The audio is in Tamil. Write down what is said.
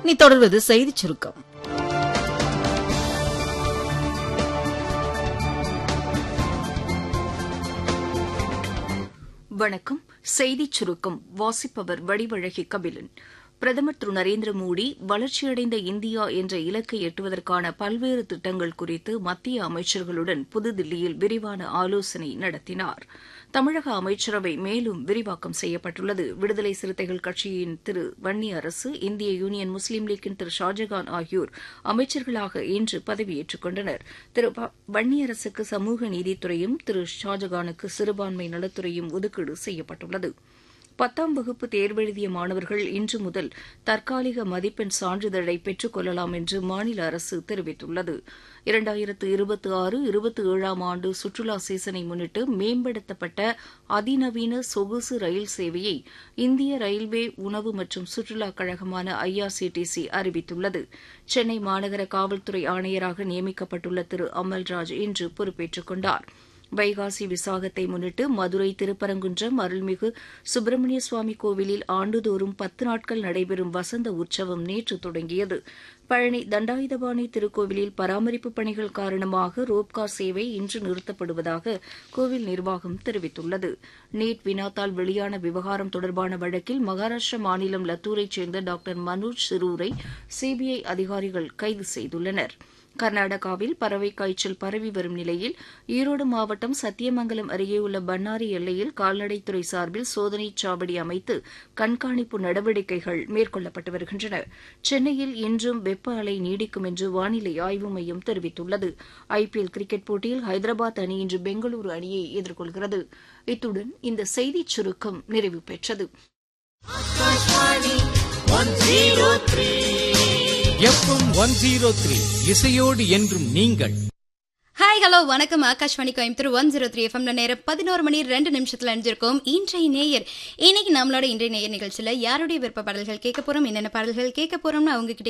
இனி தொடர்வது செய்திச் சுருக்கம் வணக்கம் செய்திச் சுருக்கம் வாசிப்பவர் வடிவழகி கபிலன் பிரதமர் திரு நரேந்திர மோடி வளர்ச்சியடைந்த இந்தியா என்ற இலக்கை எட்டுவதற்கான பல்வேறு திட்டங்கள் குறித்து மத்திய அமைச்சர்களுடன் புதுதில்லியில் விரிவான ஆலோசனை நடத்தினார் தமிழக அமைச்சரவை மேலும் விரிவாக்கம் செய்யப்பட்டுள்ளது விடுதலை சிறுத்தைகள் கட்சியின் திரு வன்னியரசு இந்திய யூனியன் முஸ்லீம் லீக்கின் திரு ஷாஜகான் ஆகியோர் அமைச்சர்களாக இன்று பதவியேற்றுக் கொண்டனர் திரு ப- வன்னியரசுக்கு சமூக நீதித்துறையும் திரு ஷாஜகானுக்கு சிறுபான்மை நலத்துறையும் ஒதுக்கீடு செய்யப்பட்டுள்ளது பத்தாம் வகுப்பு தேர்வெழுதிய மாணவர்கள் இன்று முதல் தற்காலிக மதிப்பெண் சான்றிதழை பெற்றுக் கொள்ளலாம் என்று மாநில அரசு தெரிவித்துள்ளது இரண்டாயிரத்து இருபத்தி ஆறு இருபத்தி ஏழாம் ஆண்டு சுற்றுலா சீசனை முன்னிட்டு மேம்படுத்தப்பட்ட அதிநவீன சொகுசு ரயில் சேவையை இந்திய ரயில்வே உணவு மற்றும் சுற்றுலா கழகமான ஐஆர்சிடிசி அறிவித்துள்ளது சென்னை மாநகர காவல்துறை ஆணையராக நியமிக்கப்பட்டுள்ள திரு அமல்ராஜ் இன்று பொறுப்பேற்றுக் கொண்டார் வைகாசி விசாகத்தை முன்னிட்டு மதுரை திருப்பரங்குன்றம் அருள்மிகு சுப்பிரமணிய சுவாமி கோவிலில் ஆண்டுதோறும் பத்து நாட்கள் நடைபெறும் வசந்த உற்சவம் நேற்று தொடங்கியது பழனி தண்டாயுதபாணி திருக்கோவிலில் பராமரிப்பு பணிகள் காரணமாக ரோப்கார் சேவை இன்று நிறுத்தப்படுவதாக கோவில் நிர்வாகம் தெரிவித்துள்ளது நீட் வினாத்தால் வெளியான விவகாரம் தொடர்பான வழக்கில் மகாராஷ்டிர மாநிலம் லத்தூரைச் சேர்ந்த டாக்டர் மனோஜ் சிரூரை சிபிஐ அதிகாரிகள் கைது செய்துள்ளனா் கர்நாடகாவில் பறவை காய்ச்சல் பரவி வரும் நிலையில் ஈரோடு மாவட்டம் சத்தியமங்கலம் அருகே உள்ள பன்னாரி எல்லையில் கால்நடைத்துறை சார்பில் சோதனைச் சாவடி அமைத்து கண்காணிப்பு நடவடிக்கைகள் மேற்கொள்ளப்பட்டு வருகின்றன சென்னையில் இன்றும் வெப்ப அலை நீடிக்கும் என்று வானிலை ஆய்வு மையம் தெரிவித்துள்ளது ஐபிஎல் கிரிக்கெட் போட்டியில் ஹைதராபாத் அணி இன்று பெங்களூரு அணியை எதிர்கொள்கிறது இத்துடன் இந்த செய்திச் சுருக்கம் நிறைவு பெற்றது எஃப்எம் ஒன் ஜீரோ த்ரீ இசையோடு என்றும் நீங்கள் ஹாய் ஹலோ வணக்கம் Akashvani Coimbatore one zero three எஃப்எம்ல நேரம் பதினோரு மணி ரெண்டு நிமிஷத்துல அணிஞ்சிருக்கோம் இன்றைய நேயர் இன்னைக்கு நம்மளோட இன்றைய நேயர் நிகழ்ச்சியில யாருடைய விருப்ப பாடல்கள் கேட்க போறோம் என்னென்ன பாடல்கள் கேட்க போறோம்னு அவங்க கிட்ட